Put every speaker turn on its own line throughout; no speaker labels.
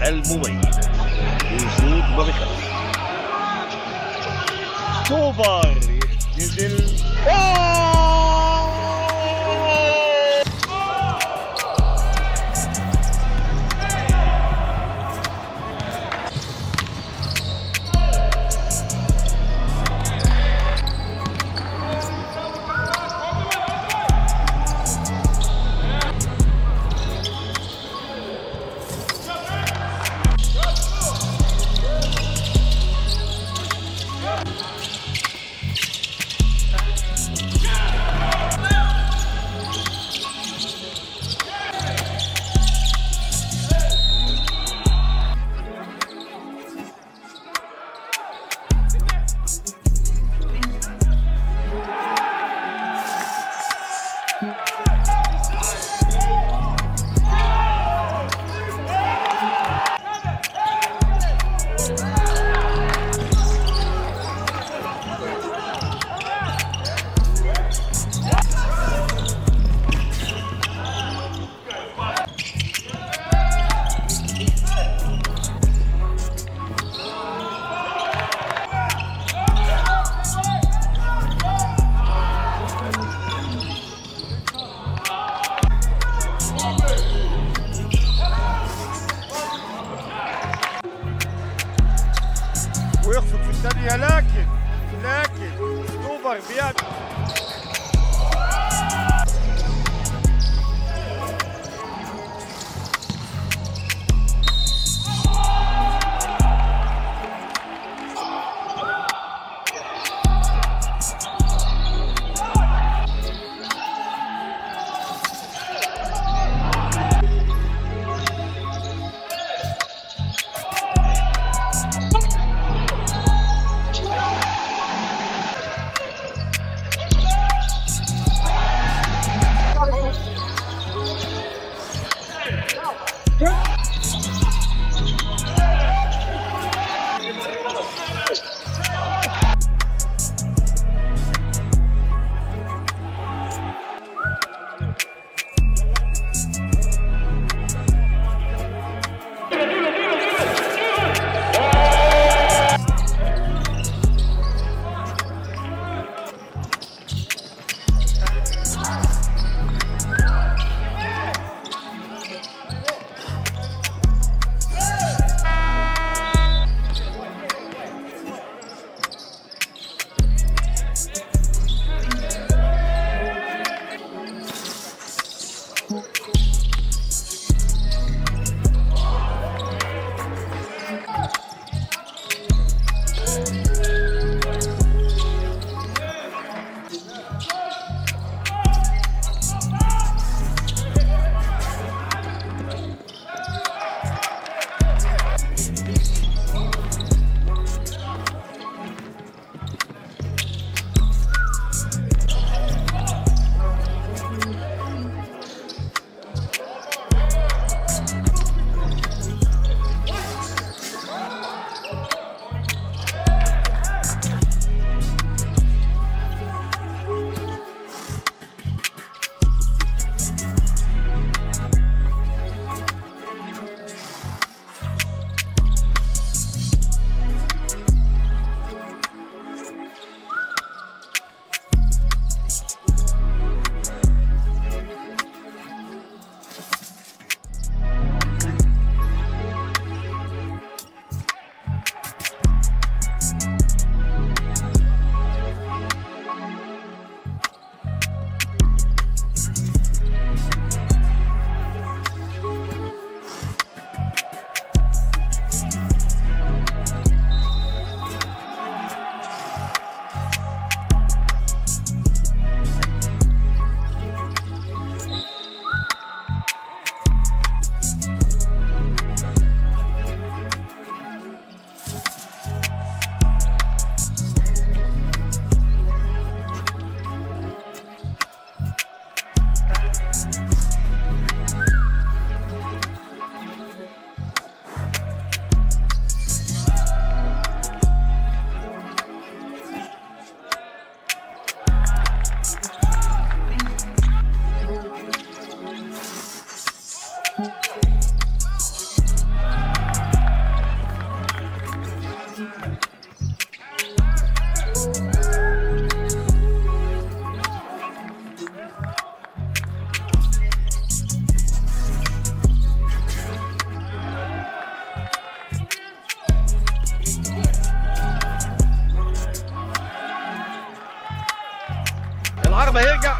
المميزة بوجود وبخلف كوبر ينزل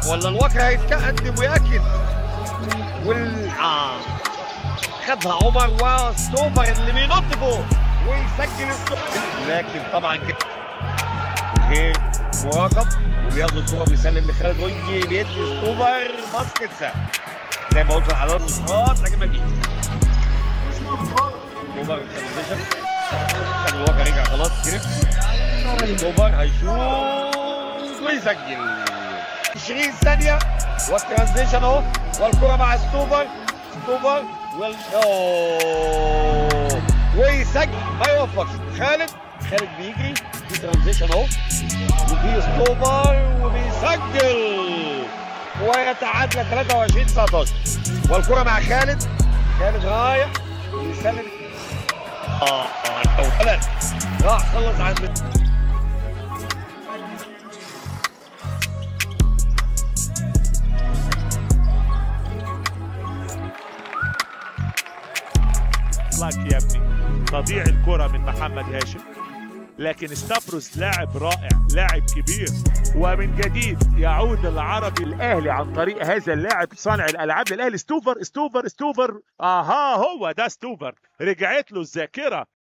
ولا الواقع هيتقدم ويأكد وال آه. خدها عمر وستوفر اللي بينط فوق ويسجل الستوفر لكن طبعا كده غير مراقب وبياخد الكوره بيسلم لخالد رنجي بيدي ستوفر باسكت سهل زي ما قلت لحضرتك نقاط لكن ما فيش ستوفر ترانزيشن كان الواقع رجع خلاص كده ستوفر هيشوط ويسجل 20 ثانية والترانزيشن اهو والكرة مع ستوفر ستوفر وال أوه. ويسجل ما يوفقش خالد خالد بيجري في ترانزيشن اهو وفي ستوفر وبيسجل ويتعادل 23 19 والكرة مع خالد خالد رايح ويسلم اه اه اولا راح خلص عند
لك يا ابني تضيع الكرة من محمد هاشم لكن ستافروس لاعب رائع لاعب كبير ومن جديد يعود العربي الاهلي عن طريق هذا اللاعب صانع الالعاب للاهلي ستوفر ستوفر ستوفر اها هو ده ستوفر رجعت له الذاكره